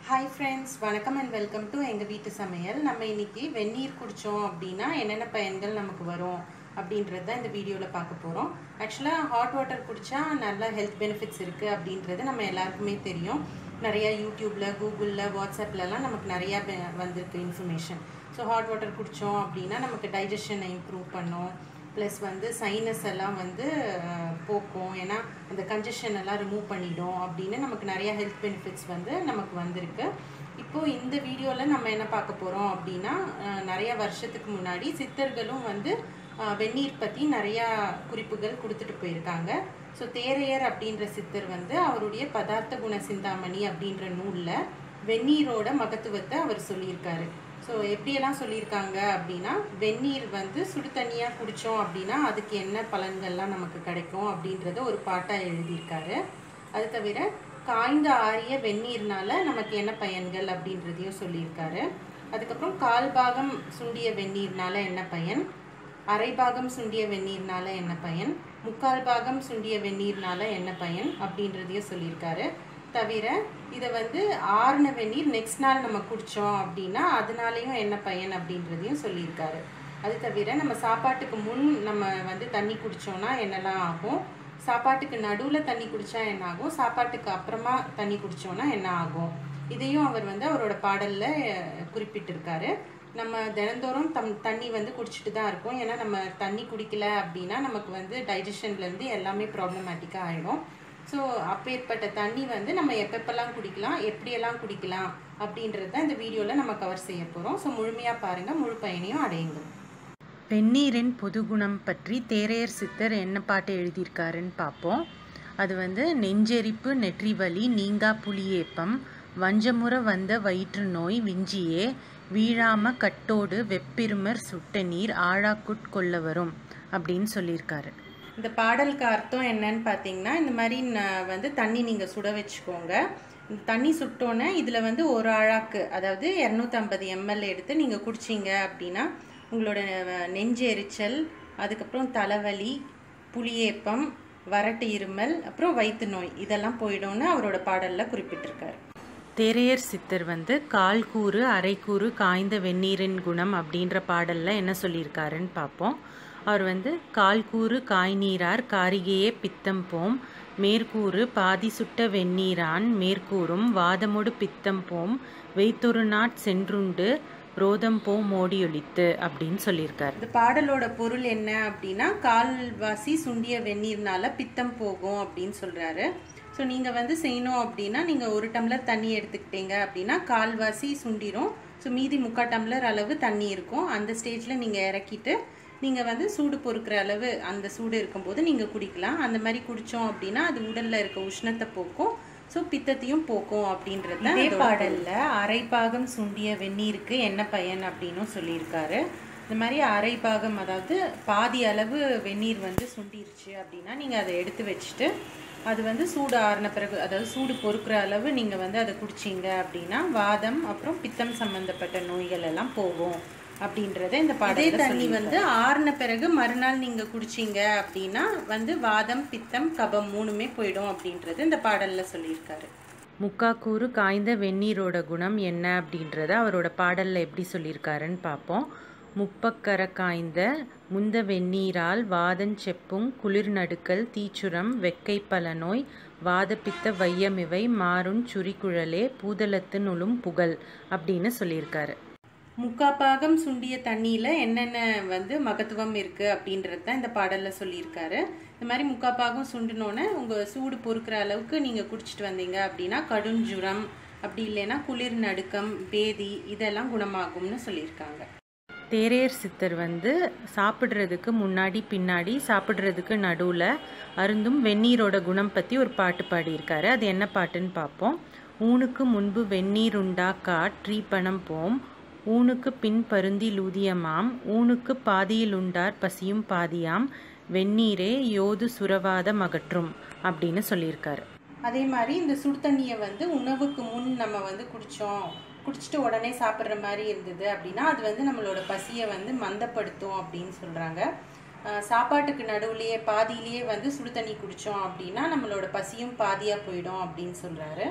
hi friends வணக்கம் and welcome to எங்கள் வீட்டு சமையல் நம்ம இன்னைக்கு வெந்நீர் குடித்தோம் அப்படின்னா என்னென்ன பயன்கள் நமக்கு வரும் அப்படின்றது தான் இந்த வீடியோவில் பார்க்க போகிறோம் ஆக்சுவலாக ஹாட் வாட்டர் குடித்தா நல்ல ஹெல்த் பெனிஃபிட்ஸ் இருக்குது அப்படின்றது நம்ம எல்லாருக்குமே தெரியும் நிறையா யூடியூப்பில் கூகுளில் வாட்ஸ்அப்லலாம் நமக்கு நிறையா பெ- வந்திருக்கு இன்ஃபர்மேஷன் ஸோ ஹாட் வாட்டர் குடித்தோம் அப்படின்னா நமக்கு டைஜஷனை இம்ப்ரூவ் பண்ணும் ப்ளஸ் வந்து சைனஸ் எல்லாம் வந்து அஹ், போக்கும் ஏன்னா அந்த கன்ஜஷன் எல்லாம் ரிமூவ் பண்ணிடும் அப்படின்னு நமக்கு நிறைய ஹெல்த் பெனிஃபிட்ஸ் வந்து நமக்கு வந்திருக்கு இப்போ இந்த வீடியோவில் நம்ம என்ன பார்க்க போகிறோம் அப்படின்னா அஹ், நிறைய வருஷத்துக்கு முன்னாடி சித்தர்களும் வந்து அஹ், வெந்நீர் பற்றி நிறையா குறிப்புகள் கொடுத்துட்டு போயிருக்காங்க ஸோ தேரையர் அப்படின்ற சித்தர் வந்து அவருடைய பதார்த்த குண சிந்தாமணி அப்படின்ற நூலில் வெந்நீரோட மகத்துவத்தை அவர் சொல்லியிருக்காரு ஸோ எப்படியெல்லாம் சொல்லியிருக்காங்க அப்படின்னா வெந்நீர் வந்து சுடு தண்ணியாக குடித்தோம் அப்படின்னா அதுக்கு என்ன பலன்கள்லாம் நமக்கு கிடைக்கும் அப்படின்றத ஒரு பாட்டாக எழுதியிருக்காரு அது தவிர காய்ந்த ஆறிய வெந்நீர்னால நமக்கு என்ன பயன்கள் அப்படின்றதையும் சொல்லியிருக்காரு அதுக்கப்புறம் கால் பாகம் சுண்டிய வெந்நீர்னால என்ன பயன் அரை பாகம் சுண்டிய வெந்நீர்னால என்ன பயன் முக்கால் பாகம் சுண்டிய வெந்நீர்னால என்ன பயன் அப்படின்றதையும் சொல்லியிருக்காரு தவிர இதை வந்து ஆறுன வெந்நீர் நெக்ஸ்ட் நாள் நம்ம குடித்தோம் அப்படின்னா அதனாலேயும் என்ன பயன் அப்படின்றதையும் சொல்லியிருக்காரு அது தவிர நம்ம சாப்பாட்டுக்கு முன் நம்ம வந்து தண்ணி குடித்தோம்னா என்னெல்லாம் ஆகும் சாப்பாட்டுக்கு நடுவில் தண்ணி குடித்தா என்ன ஆகும் சாப்பாட்டுக்கு அப்புறமா தண்ணி குடித்தோம்னா என்ன ஆகும் இதையும் அவர் வந்து அவரோட பாடலில் குறிப்பிட்டிருக்காரு நம்ம தினந்தோறும் தம் தண்ணி வந்து குடிச்சிட்டு தான் இருக்கோம் ஏன்னா நம்ம தண்ணி குடிக்கல அப்படின்னா நமக்கு வந்து டைஜஷன்லேருந்து எல்லாமே ப்ராப்ளமேட்டிக்காக ஆகிடும் ஸோ அப்பேற்பட்ட தண்ணி வந்து நம்ம எப்பப்பெல்லாம் குடிக்கலாம் எப்படியெல்லாம் குடிக்கலாம் அப்படின்றது தான் இந்த வீடியோவில் நம்ம கவர் செய்ய போகிறோம் ஸோ முழுமையாக பாருங்கள் முழு பயனையும் அடையுங்கள் வெந்நீரின் பொதுகுணம் பற்றி தேரையர் சித்தர் என்ன பாட்டு எழுதியிருக்காருன்னு பார்ப்போம் அது வந்து நெஞ்செரிப்பு நெற்றி வலி நீங்கா புளியேப்பம் வஞ்சமுற வந்த வயிற்று நோய் விஞ்சியே வீழாம கட்டோடு வெப்பிருமர் சுட்ட நீர் ஆழாக்குட் கொள்ள வரும் அப்படின்னு சொல்லியிருக்காரு இந்த பாடலுக்கு அர்த்தம் என்னன்னு பார்த்தீங்கன்னா இந்த மாதிரி ந- வந்து தண்ணி நீங்கள் சுட வச்சுக்கோங்க இந்த தண்ணி சுட்டோன்னே இதில் வந்து ஒரு அழாக்கு அதாவது இரநூத்தம்பது எம்எல் எடுத்து நீங்கள் குடிச்சீங்க அப்படின்னா உங்களோட அஹ், நெஞ்சு எரிச்சல் அதுக்கப்புறம் தலைவலி புளியேப்பம் வறட்டு இருமல் அப்புறம் வயிற்று நோய் இதெல்லாம் போயிடும்னு அவரோட பாடலில் குறிப்பிட்டிருக்காரு தேரையர் சித்தர் வந்து கால்கூறு அரைக்கூறு காய்ந்த வெந்நீரின் குணம் அப்படின்ற பாடல்ல என்ன சொல்லியிருக்காருன்னு பார்ப்போம் அவர் வந்து கால்கூறு காய்நீரார் காரிகையே பித்தம் போம் மேற்கூறு பாதி சுட்ட வெந்நீரான் மேற்கூறும் வாதமொடு பித்தம் போம் வைத்தொரு நாட் சென்றுண்டு ரோதம் போ மோடியொலித்து அப்படின்னு சொல்லியிருக்காரு இந்த பாடலோட பொருள் என்ன அப்படின்னா கால்வாசி சுண்டிய வெந்நீர்னால பித்தம் போகும் அப்படின்னு சொல்றாரு ஸோ நீங்க வந்து செய்யணும் அப்படின்னா நீங்க ஒரு டம்ளர் தண்ணி எடுத்துக்கிட்டீங்க அப்படின்னா கால்வாசி சுண்டிரும் ஸோ மீதி முக்கால் டம்ளர் அளவு தண்ணி இருக்கும் அந்த ஸ்டேஜ்ல நீங்க இறக்கிட்டு நீங்க வந்து சூடு பொறுக்கிற அளவு அந்த சூடு இருக்கும்போது நீங்க குடிக்கலாம் அந்த மாதிரி குடிச்சோம் அப்படின்னா அது உடல்ல இருக்க உஷ்ணத்தை போக்கும் ஸோ பித்தத்தையும் போக்கும் அப்படின்றது இதே பாடல்ல அரை பாகம் சுண்டிய வெந்நீருக்கு என்ன பயன் அப்படின்னும் சொல்லியிருக்காரு இந்த மாதிரி அரை பாகம் அதாவது பாதி அளவு வெந்நீர் வந்து சுண்டிருச்சு அப்படின்னா நீங்கள் அதை எடுத்து வச்சுட்டு அது வந்து சூடு ஆறின பிறகு அதாவது சூடு பொறுக்கிற அளவு நீங்கள் வந்து அதை குடிச்சீங்க அப்படின்னா வாதம் அப்புறம் பித்தம் சம்பந்தப்பட்ட நோய்கள் எல்லாம் போகும் அப்படின்றத இந்த பாடலே தண்ணி வந்து ஆறின பிறகு மறுநாள் நீங்கள் குடிச்சீங்க அப்படின்னா வந்து வாதம் பித்தம் கபம் மூணுமே போயிடும் அப்படின்றது இந்த பாடல்ல சொல்லியிருக்காரு முக்காக்கூறு காய்ந்த வெந்நீரோட குணம் என்ன அப்படின்றத அவரோட பாடல்ல எப்படி சொல்லியிருக்காருன்னு பார்ப்போம் முப்பக்கர காய்ந்த முந்த வெந்நீரால் வாதஞ்செப்புங் குளிர் நடுக்கல் தீச்சுரம் வெக்கை பல நோய் வாதப்பித்த வையமிவை மாறும் சுரிக்குழலே பூதலத்து நுழும் புகழ் அப்படின்னு சொல்லியிருக்காரு முக்காப்பாகம் சுண்டிய தண்ணியில் என்னென்ன வந்து மகத்துவம் இருக்குது அப்படின்றது தான் இந்த பாடலில் சொல்லியிருக்காரு இந்த மாதிரி முக்காப்பாகம் சுண்டினோன்னே உங்கள் சூடு பொறுக்கிற அளவுக்கு நீங்கள் குடிச்சிட்டு வந்தீங்க அப்படின்னா கடுஞ்சுரம் அப்படி இல்லைன்னா குளிர் நடுக்கம் பேதி இதெல்லாம் குணமாகும்னு சொல்லியிருக்காங்க தேரையர் சித்தர் வந்து சாப்பிட்றதுக்கு முன்னாடி பின்னாடி சாப்பிட்றதுக்கு நடுவில் அருந்தும் வெந்நீரோட குணம் பற்றி ஒரு பாட்டு பாடியிருக்காரு அது என்ன பாட்டுன்னு பார்ப்போம் ஊனுக்கு முன்பு வெந்நீர் உண்டா காற்றீ பணம் போம் ஊனுக்கு பின் பருந்தி லூதியமாம் ஊனுக்கு பாதியில் உண்டார் பசியும் பாதியாம் வெந்நீரே யோது சுரவாத மகற்றும் அப்படின்னு சொல்லியிருக்காரு அதே மாதிரி இந்த சுடு தண்ணியை வந்து உணவுக்கு முன் நம்ம வந்து குடித்தோம் குடிச்சிட்டு உடனே சாப்பிட்ற மாதிரி இருந்தது அப்படின்னா அது வந்து நம்மளோட பசியை வந்து மந்தப்படுத்தும் அப்படின்னு சொல்கிறாங்க சாப்பாட்டுக்கு நடுவுலையே பாதியிலேயே வந்து சுடு தண்ணி குடித்தோம் அப்படின்னா நம்மளோட பசியும் பாதியாக போயிடும் அப்படின்னு சொல்கிறாரு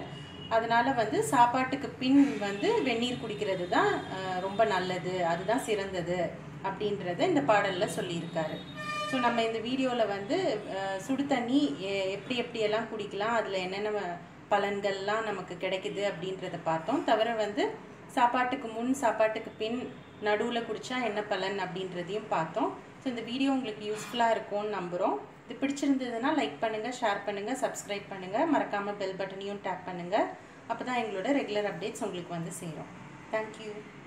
அதனால வந்து சாப்பாட்டுக்கு பின் வந்து வெந்நீர் குடிக்கிறது தான் அஹ், ரொம்ப நல்லது அதுதான் சிறந்தது அப்படின்றத இந்த பாடலில் சொல்லியிருக்காரு ஸோ நம்ம இந்த வீடியோவில் வந்து அஹ், சுடு தண்ணி எ- எப்படி எப்படியெல்லாம் குடிக்கலாம் அதில் என்னென்ன பலன்கள்லாம் நமக்கு கிடைக்குது அப்படின்றத பார்த்தோம் தவிர வந்து சாப்பாட்டுக்கு முன் சாப்பாட்டுக்கு பின் நடுவில் குடித்தா என்ன பலன் அப்படின்றதையும் பார்த்தோம் ஸோ இந்த வீடியோ உங்களுக்கு யூஸ்ஃபுல்லாக இருக்கும்னு நம்புகிறோம் இது பிடிச்சிருந்ததுன்னா லைக் பண்ணுங்கள் ஷேர் பண்ணுங்கள் சப்ஸ்கிரைப் பண்ணுங்கள் மறக்காமல் பெல் பட்டனையும் டேப் பண்ணுங்கள் அப்போ தான் எங்களோட ரெகுலர் அப்டேட்ஸ் உங்களுக்கு வந்து சேரும் தேங்க்யூ